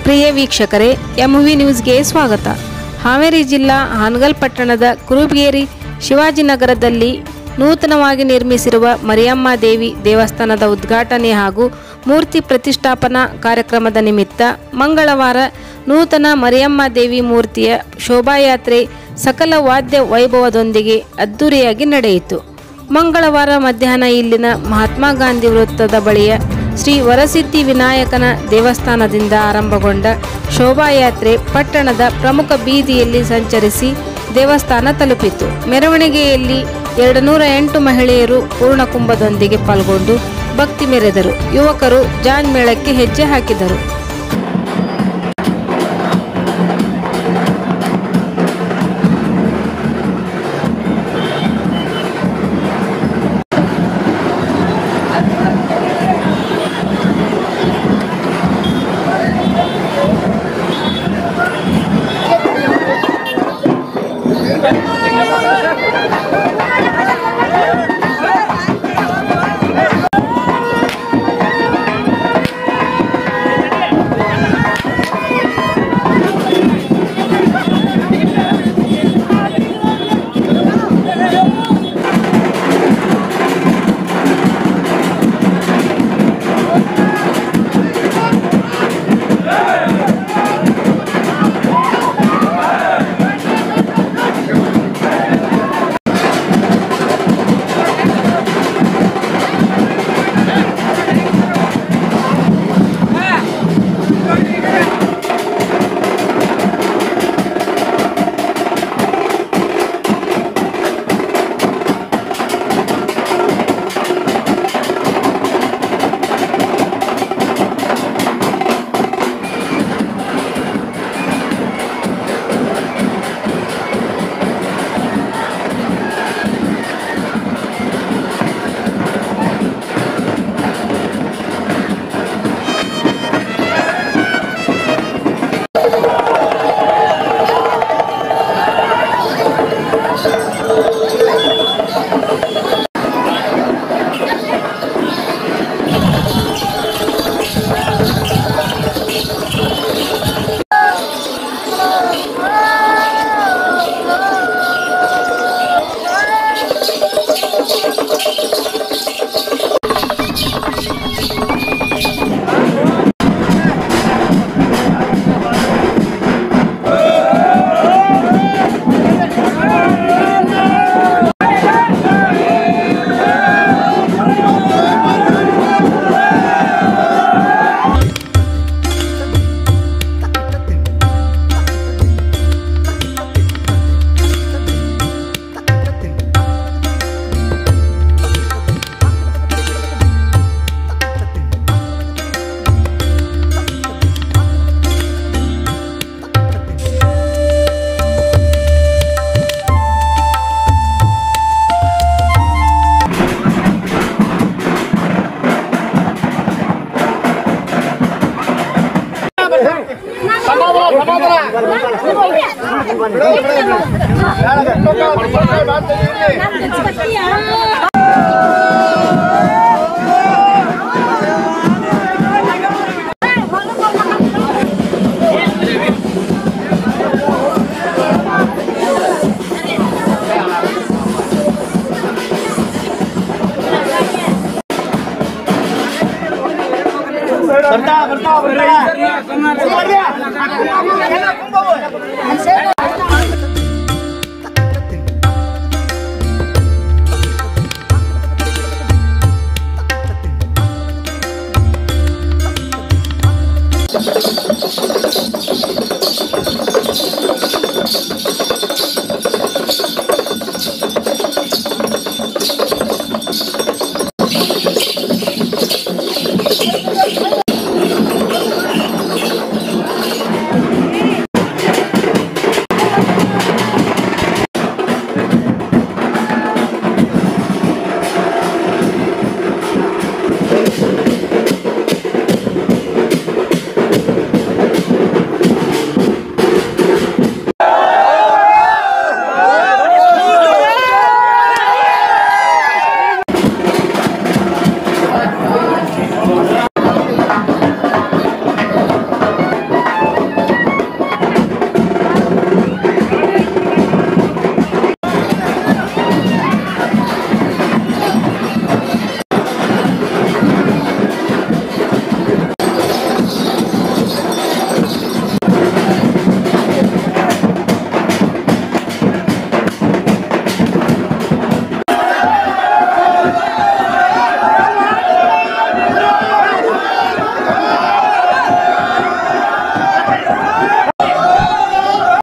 ಪ್ರಿಯ ವೀಕ್ಷಕರೇ ಎಂವಿ ನ್ಯೂಸ್ಗೆ ಸ್ವಾಗತ ಹಾವೇರಿ ಜಿಲ್ಲಾ ಹಾನಗಲ್ ಪಟ್ಟಣದ ಕುರುಬಗೇರಿ ಶಿವಾಜಿನಗರದಲ್ಲಿ ನೂತನವಾಗಿ ನಿರ್ಮಿಸಿರುವ ಮರಿಯಮ್ಮ ದೇವಿ ದೇವಸ್ಥಾನದ ಉದ್ಘಾಟನೆ ಹಾಗೂ ಮೂರ್ತಿ ಪ್ರತಿಷ್ಠಾಪನಾ ಕಾರ್ಯಕ್ರಮದ ನಿಮಿತ್ತ ಮಂಗಳವಾರ ನೂತನ ಮರಿಯಮ್ಮ ದೇವಿ ಮೂರ್ತಿಯ ಶೋಭಾಯಾತ್ರೆ ಸಕಲ ವಾದ್ಯ ವೈಭವದೊಂದಿಗೆ ಅದ್ದೂರಿಯಾಗಿ ನಡೆಯಿತು ಮಂಗಳವಾರ ಮಧ್ಯಾಹ್ನ ಇಲ್ಲಿನ ಮಹಾತ್ಮ ಗಾಂಧಿ ವೃತ್ತದ ಬಳಿಯ ಶ್ರೀ ವರಸಿದ್ಧಿ ವಿನಾಯಕನ ದೇವಸ್ಥಾನದಿಂದ ಆರಂಭಗೊಂಡ ಶೋಭಾಯಾತ್ರೆ ಪಟ್ಟಣದ ಪ್ರಮುಖ ಬೀದಿಯಲ್ಲಿ ಸಂಚರಿಸಿ ದೇವಸ್ಥಾನ ತಲುಪಿತು ಮೆರವಣಿಗೆಯಲ್ಲಿ ಎರಡು ನೂರ ಎಂಟು ಮಹಿಳೆಯರು ಪೂರ್ಣಕುಂಭದೊಂದಿಗೆ ಪಾಲ್ಗೊಂಡು ಭಕ್ತಿ ಮೆರೆದರು ಯುವಕರು ಜಾನ್ ಮೇಳಕ್ಕೆ ಹೆಜ್ಜೆ ಹಾಕಿದರು ಬರ್ತಾ ಬರ್ತಾ ಬರ್ತಾ